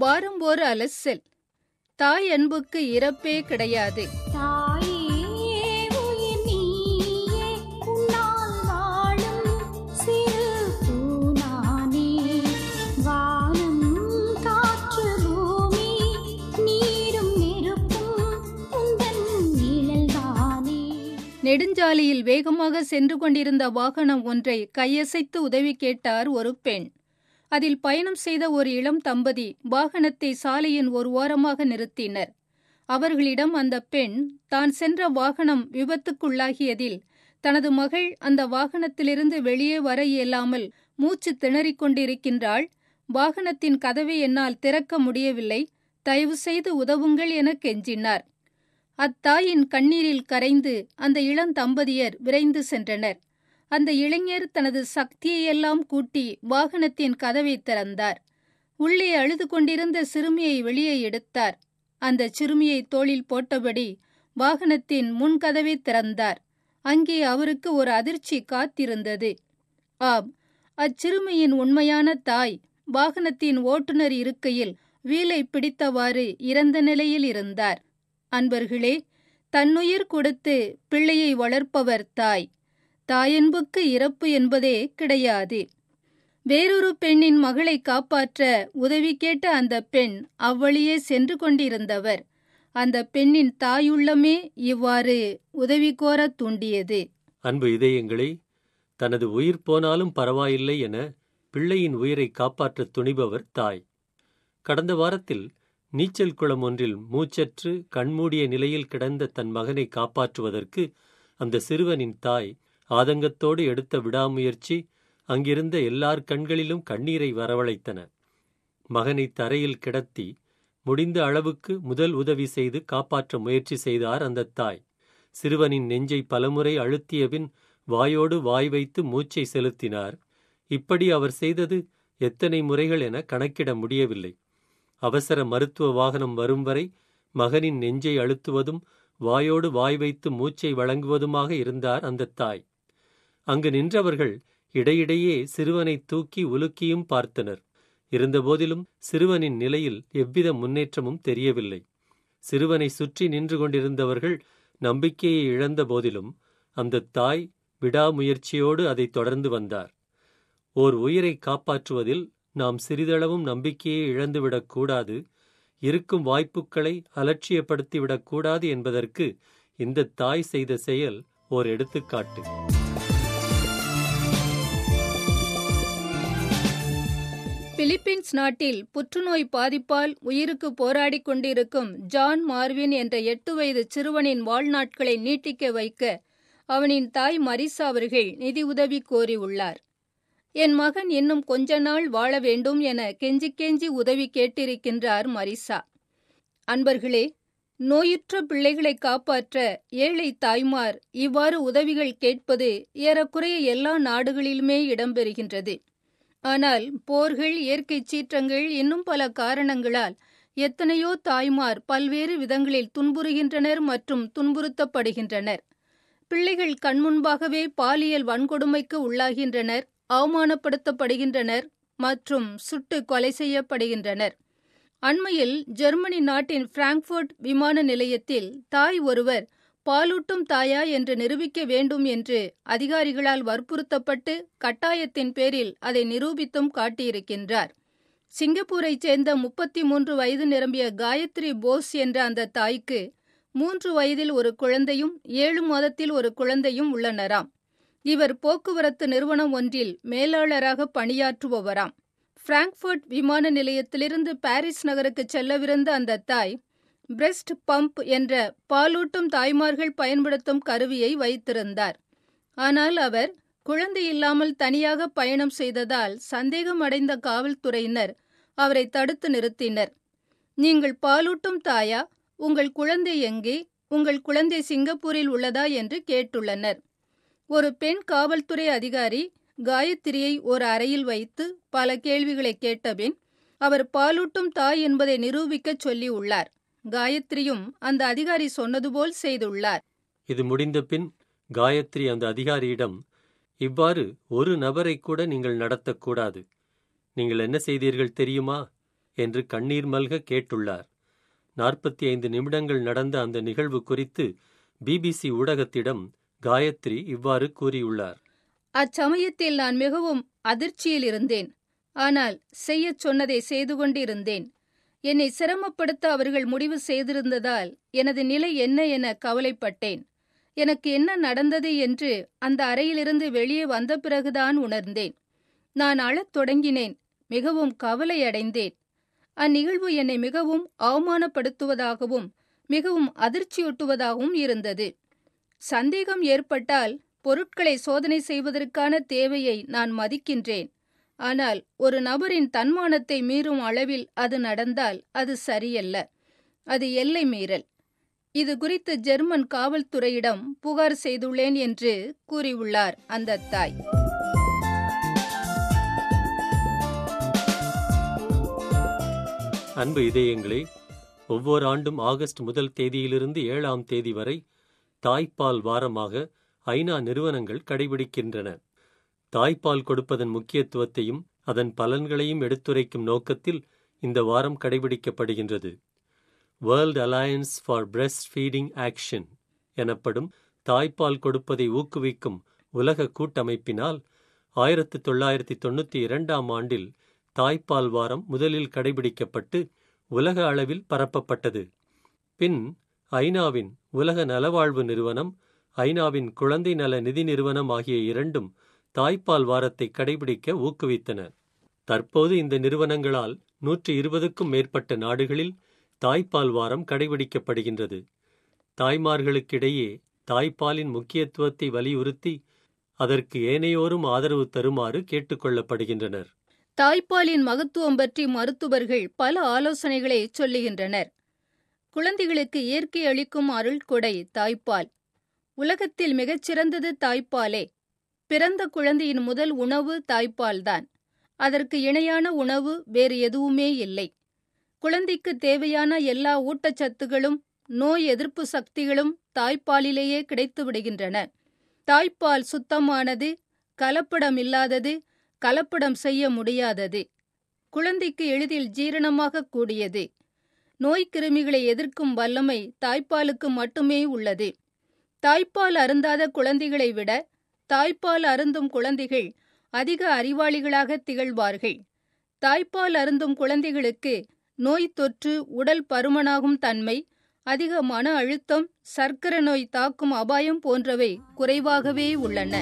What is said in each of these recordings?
வாரம் ஒரு அலசல் தாய் அன்புக்கு இறப்பே கிடையாது தாயே உயிர் நீயே உன்னால் வாழும் சிறு பூனானே வானம் காற்று பூமி நீரும் நெருப்பும் உந்தன் நிழல்தானே நெடுஞ்சாலையில் வேகமாக சென்று கொண்டிருந்த வாகனம் ஒன்றை கையசைத்து உதவி கேட்டார் ஒரு பெண் அதில் பயணம் செய்த ஒரு இளம் தம்பதி வாகனத்தை சாலையின் ஒரு ஓரமாக நிறுத்தினர் அவர்களிடம் அந்த பெண் தான் சென்ற வாகனம் விபத்துக்குள்ளாகியதில் தனது மகள் அந்த வாகனத்திலிருந்து வெளியே வர இயலாமல் மூச்சு திணறிக் கொண்டிருக்கின்றாள் வாகனத்தின் கதவை என்னால் திறக்க முடியவில்லை தயவு செய்து உதவுங்கள் என கெஞ்சினார் அத்தாயின் கண்ணீரில் கரைந்து அந்த இளந்தம்பதியர் விரைந்து சென்றனர் அந்த இளைஞர் தனது சக்தியையெல்லாம் கூட்டி வாகனத்தின் கதவை திறந்தார் உள்ளே அழுது கொண்டிருந்த சிறுமியை வெளியே எடுத்தார் அந்த சிறுமியை தோளில் போட்டபடி வாகனத்தின் முன்கதவை திறந்தார் அங்கே அவருக்கு ஒரு அதிர்ச்சி காத்திருந்தது ஆம் அச்சிறுமியின் உண்மையான தாய் வாகனத்தின் ஓட்டுநர் இருக்கையில் வீலை பிடித்தவாறு இறந்த நிலையில் இருந்தார் அன்பர்களே தன்னுயிர் கொடுத்து பிள்ளையை வளர்ப்பவர் தாய் தாயன்புக்கு இறப்பு என்பதே கிடையாது வேறொரு பெண்ணின் மகளை காப்பாற்ற உதவி கேட்ட அந்த பெண் அவ்வழியே சென்று கொண்டிருந்தவர் அந்த பெண்ணின் தாயுள்ளமே இவ்வாறு உதவி கோரத் தூண்டியது அன்பு இதயங்களே தனது உயிர் போனாலும் பரவாயில்லை என பிள்ளையின் உயிரை காப்பாற்றத் துணிபவர் தாய் கடந்த வாரத்தில் நீச்சல் குளம் ஒன்றில் மூச்சற்று கண்மூடிய நிலையில் கிடந்த தன் மகனை காப்பாற்றுவதற்கு அந்த சிறுவனின் தாய் ஆதங்கத்தோடு எடுத்த விடாமுயற்சி அங்கிருந்த எல்லார் கண்களிலும் கண்ணீரை வரவழைத்தன மகனை தரையில் கிடத்தி முடிந்த அளவுக்கு முதல் உதவி செய்து காப்பாற்ற முயற்சி செய்தார் அந்த தாய் சிறுவனின் நெஞ்சை பலமுறை அழுத்தியபின் வாயோடு வாய் வைத்து மூச்சை செலுத்தினார் இப்படி அவர் செய்தது எத்தனை முறைகள் என கணக்கிட முடியவில்லை அவசர மருத்துவ வாகனம் வரும் வரை மகனின் நெஞ்சை அழுத்துவதும் வாயோடு வாய் வைத்து மூச்சை வழங்குவதுமாக இருந்தார் அந்த தாய் அங்கு நின்றவர்கள் இடையிடையே சிறுவனை தூக்கி உலுக்கியும் பார்த்தனர் இருந்தபோதிலும் சிறுவனின் நிலையில் எவ்வித முன்னேற்றமும் தெரியவில்லை சிறுவனை சுற்றி நின்று கொண்டிருந்தவர்கள் நம்பிக்கையை இழந்த போதிலும் அந்த தாய் விடாமுயற்சியோடு அதை தொடர்ந்து வந்தார் ஓர் உயிரை காப்பாற்றுவதில் நாம் சிறிதளவும் நம்பிக்கையை இழந்துவிடக் கூடாது இருக்கும் வாய்ப்புகளை அலட்சியப்படுத்திவிடக் கூடாது என்பதற்கு இந்த தாய் செய்த செயல் ஓர் எடுத்துக்காட்டு பிலிப்பீன்ஸ் நாட்டில் புற்றுநோய் பாதிப்பால் உயிருக்கு போராடிக் கொண்டிருக்கும் ஜான் மார்வின் என்ற எட்டு வயது சிறுவனின் வாழ்நாட்களை நீட்டிக்க வைக்க அவனின் தாய் மரிசா அவர்கள் நிதி உதவி கோரியுள்ளார் என் மகன் இன்னும் கொஞ்ச நாள் வாழ வேண்டும் என கெஞ்சி கெஞ்சி உதவி கேட்டிருக்கின்றார் மரிசா அன்பர்களே நோயுற்ற பிள்ளைகளை காப்பாற்ற ஏழை தாய்மார் இவ்வாறு உதவிகள் கேட்பது ஏறக்குறைய எல்லா நாடுகளிலுமே இடம்பெறுகின்றது ஆனால் போர்கள் இயற்கை சீற்றங்கள் இன்னும் பல காரணங்களால் எத்தனையோ தாய்மார் பல்வேறு விதங்களில் துன்புறுகின்றனர் மற்றும் துன்புறுத்தப்படுகின்றனர் பிள்ளைகள் கண்முன்பாகவே பாலியல் வன்கொடுமைக்கு உள்ளாகின்றனர் அவமானப்படுத்தப்படுகின்றனர் மற்றும் சுட்டு கொலை செய்யப்படுகின்றனர் அண்மையில் ஜெர்மனி நாட்டின் பிராங்க்ஃபர்ட் விமான நிலையத்தில் தாய் ஒருவர் பாலூட்டும் தாயா என்று நிரூபிக்க வேண்டும் என்று அதிகாரிகளால் வற்புறுத்தப்பட்டு கட்டாயத்தின் பேரில் அதை நிரூபித்தும் காட்டியிருக்கின்றார் சிங்கப்பூரைச் சேர்ந்த முப்பத்தி மூன்று வயது நிரம்பிய காயத்ரி போஸ் என்ற அந்த தாய்க்கு மூன்று வயதில் ஒரு குழந்தையும் ஏழு மாதத்தில் ஒரு குழந்தையும் உள்ளனராம் இவர் போக்குவரத்து நிறுவனம் ஒன்றில் மேலாளராக பணியாற்றுபவராம் பிராங்க்ஃபர்ட் விமான நிலையத்திலிருந்து பாரிஸ் நகருக்கு செல்லவிருந்த அந்த தாய் பிரெஸ்ட் பம்ப் என்ற பாலூட்டும் தாய்மார்கள் பயன்படுத்தும் கருவியை வைத்திருந்தார் ஆனால் அவர் குழந்தை இல்லாமல் தனியாக பயணம் செய்ததால் சந்தேகமடைந்த காவல்துறையினர் அவரை தடுத்து நிறுத்தினர் நீங்கள் பாலூட்டும் தாயா உங்கள் குழந்தை எங்கே உங்கள் குழந்தை சிங்கப்பூரில் உள்ளதா என்று கேட்டுள்ளனர் ஒரு பெண் காவல்துறை அதிகாரி காயத்ரியை ஒரு அறையில் வைத்து பல கேள்விகளை கேட்டபின் அவர் பாலூட்டும் தாய் என்பதை நிரூபிக்கச் சொல்லியுள்ளார் காயத்ரியும் அந்த அதிகாரி சொன்னது போல் செய்துள்ளார் இது முடிந்த பின் காயத்ரி அந்த அதிகாரியிடம் இவ்வாறு ஒரு நபரை கூட நீங்கள் நடத்தக்கூடாது நீங்கள் என்ன செய்தீர்கள் தெரியுமா என்று கண்ணீர் மல்க கேட்டுள்ளார் நாற்பத்தி ஐந்து நிமிடங்கள் நடந்த அந்த நிகழ்வு குறித்து பிபிசி ஊடகத்திடம் காயத்ரி இவ்வாறு கூறியுள்ளார் அச்சமயத்தில் நான் மிகவும் அதிர்ச்சியில் இருந்தேன் ஆனால் செய்யச் சொன்னதை செய்து கொண்டிருந்தேன் என்னை சிரமப்படுத்த அவர்கள் முடிவு செய்திருந்ததால் எனது நிலை என்ன என கவலைப்பட்டேன் எனக்கு என்ன நடந்தது என்று அந்த அறையிலிருந்து வெளியே வந்த பிறகுதான் உணர்ந்தேன் நான் அழத் தொடங்கினேன் மிகவும் கவலையடைந்தேன் அந்நிகழ்வு என்னை மிகவும் அவமானப்படுத்துவதாகவும் மிகவும் அதிர்ச்சியூட்டுவதாகவும் இருந்தது சந்தேகம் ஏற்பட்டால் பொருட்களை சோதனை செய்வதற்கான தேவையை நான் மதிக்கின்றேன் ஆனால் ஒரு நபரின் தன்மானத்தை மீறும் அளவில் அது நடந்தால் அது சரியல்ல அது எல்லை மீறல் இது குறித்து ஜெர்மன் காவல்துறையிடம் புகார் செய்துள்ளேன் என்று கூறியுள்ளார் அந்த தாய் அன்பு இதயங்களே ஒவ்வொரு ஆண்டும் ஆகஸ்ட் முதல் தேதியிலிருந்து ஏழாம் தேதி வரை தாய்ப்பால் வாரமாக ஐநா நிறுவனங்கள் கடைபிடிக்கின்றன தாய்ப்பால் கொடுப்பதன் முக்கியத்துவத்தையும் அதன் பலன்களையும் எடுத்துரைக்கும் நோக்கத்தில் இந்த வாரம் கடைபிடிக்கப்படுகின்றது World Alliance for Breast Feeding Action எனப்படும் தாய்ப்பால் கொடுப்பதை ஊக்குவிக்கும் உலக கூட்டமைப்பினால் ஆயிரத்து தொள்ளாயிரத்தி தொண்ணூற்றி இரண்டாம் ஆண்டில் தாய்ப்பால் வாரம் முதலில் கடைபிடிக்கப்பட்டு உலக அளவில் பரப்பப்பட்டது பின் ஐநாவின் உலக நலவாழ்வு நிறுவனம் ஐநாவின் குழந்தை நல நிதி நிறுவனம் ஆகிய இரண்டும் தாய்ப்பால் வாரத்தை கடைபிடிக்க ஊக்குவித்தன தற்போது இந்த நிறுவனங்களால் நூற்றி இருபதுக்கும் மேற்பட்ட நாடுகளில் தாய்ப்பால் வாரம் கடைபிடிக்கப்படுகின்றது தாய்மார்களுக்கிடையே தாய்ப்பாலின் முக்கியத்துவத்தை வலியுறுத்தி அதற்கு ஏனையோரும் ஆதரவு தருமாறு கேட்டுக்கொள்ளப்படுகின்றனர் தாய்ப்பாலின் மகத்துவம் பற்றி மருத்துவர்கள் பல ஆலோசனைகளை சொல்லுகின்றனர் குழந்தைகளுக்கு இயற்கை அளிக்கும் அருள் கொடை தாய்ப்பால் உலகத்தில் மிகச்சிறந்தது தாய்ப்பாலே பிறந்த குழந்தையின் முதல் உணவு தாய்ப்பால்தான் அதற்கு இணையான உணவு வேறு எதுவுமே இல்லை குழந்தைக்கு தேவையான எல்லா ஊட்டச்சத்துகளும் நோய் எதிர்ப்பு சக்திகளும் தாய்ப்பாலிலேயே கிடைத்து விடுகின்றன தாய்ப்பால் சுத்தமானது கலப்படம் இல்லாதது கலப்படம் செய்ய முடியாதது குழந்தைக்கு எளிதில் ஜீரணமாக கூடியது நோய்க்கிருமிகளை எதிர்க்கும் வல்லமை தாய்ப்பாலுக்கு மட்டுமே உள்ளது தாய்ப்பால் அருந்தாத குழந்தைகளை விட தாய்ப்பால் அருந்தும் குழந்தைகள் அதிக அறிவாளிகளாக திகழ்வார்கள் தாய்ப்பால் அருந்தும் குழந்தைகளுக்கு நோய் தொற்று உடல் பருமனாகும் தன்மை அதிக மன அழுத்தம் சர்க்கரை நோய் தாக்கும் அபாயம் போன்றவை குறைவாகவே உள்ளன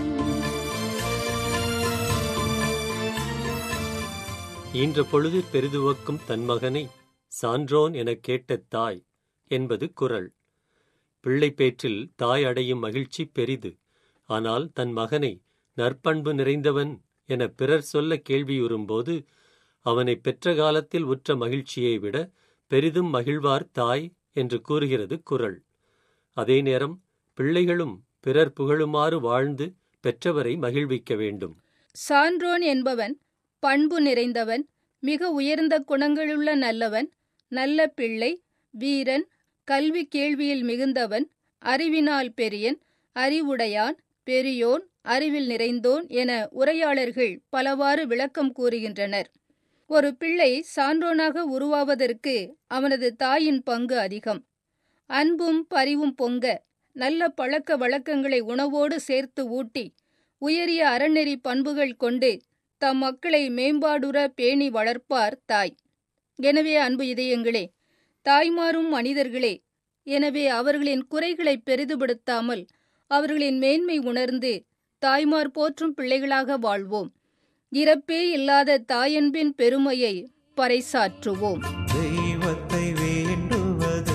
ஈன்ற பொழுதிற் பெரிதுவக்கும் தன் மகனை சான்றோன் எனக் கேட்ட தாய் என்பது குரல் பிள்ளை பேற்றில் தாய் அடையும் மகிழ்ச்சி பெரிது ஆனால் தன் மகனை நற்பண்பு நிறைந்தவன் என பிறர் சொல்ல கேள்வியுறும்போது அவனை பெற்ற காலத்தில் உற்ற மகிழ்ச்சியை விட பெரிதும் மகிழ்வார் தாய் என்று கூறுகிறது குரல் அதே நேரம் பிள்ளைகளும் பிறர் புகழுமாறு வாழ்ந்து பெற்றவரை மகிழ்விக்க வேண்டும் சான்றோன் என்பவன் பண்பு நிறைந்தவன் மிக உயர்ந்த குணங்களுள்ள நல்லவன் நல்ல பிள்ளை வீரன் கல்வி கேள்வியில் மிகுந்தவன் அறிவினால் பெரியன் அறிவுடையான் பெரியோன் அறிவில் நிறைந்தோன் என உரையாளர்கள் பலவாறு விளக்கம் கூறுகின்றனர் ஒரு பிள்ளை சான்றோனாக உருவாவதற்கு அவனது தாயின் பங்கு அதிகம் அன்பும் பரிவும் பொங்க நல்ல பழக்க வழக்கங்களை உணவோடு சேர்த்து ஊட்டி உயரிய அறநெறி பண்புகள் கொண்டு தம் மக்களை மேம்பாடுற பேணி வளர்ப்பார் தாய் எனவே அன்பு இதயங்களே தாய்மாரும் மனிதர்களே எனவே அவர்களின் குறைகளை பெரிதுபடுத்தாமல் அவர்களின் மேன்மை உணர்ந்து தாய்மார் போற்றும் பிள்ளைகளாக வாழ்வோம் இறப்பே இல்லாத தாயன்பின் பெருமையை பறைசாற்றுவோம் தெய்வத்தை வேண்டுவது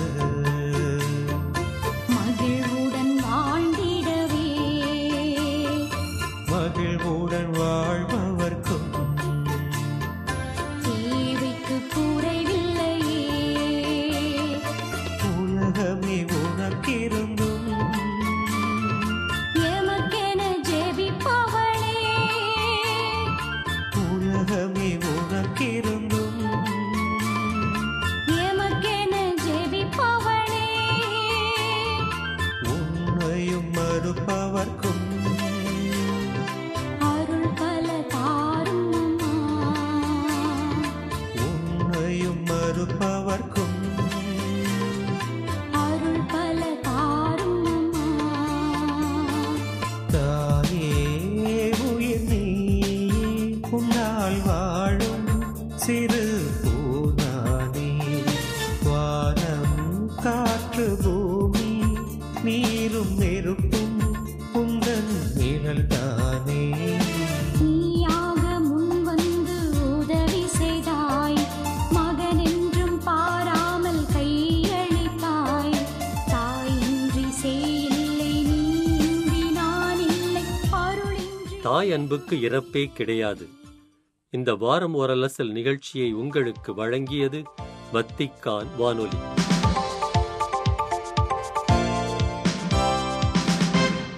மகிழ்வுடன் வாழ்ந்திடவே மகிழ்வுடன் வாழ்பவர்க்கும் தேவைக்கு குறைவில்லையே உலகமே உனக்கிருந்தும் எமக்கென ஜெபிப்பவளே உலகமே உனக்கிருந்தும் நீதானே நீயாக முன்வந்து உதவி செய்தாய் மகனென்றும் பாராமல் கையளித்தாய் தாயின்றி செய்யில்லை நீன்றி நான் இல்லை அருளின்றி தாய் அன்புக்கு இறப்பே கிடையாது இந்த வாரம் ஓரலசல் நிகழ்ச்சியை உங்களுக்கு வழங்கியது வத்திக்கான் வானொலி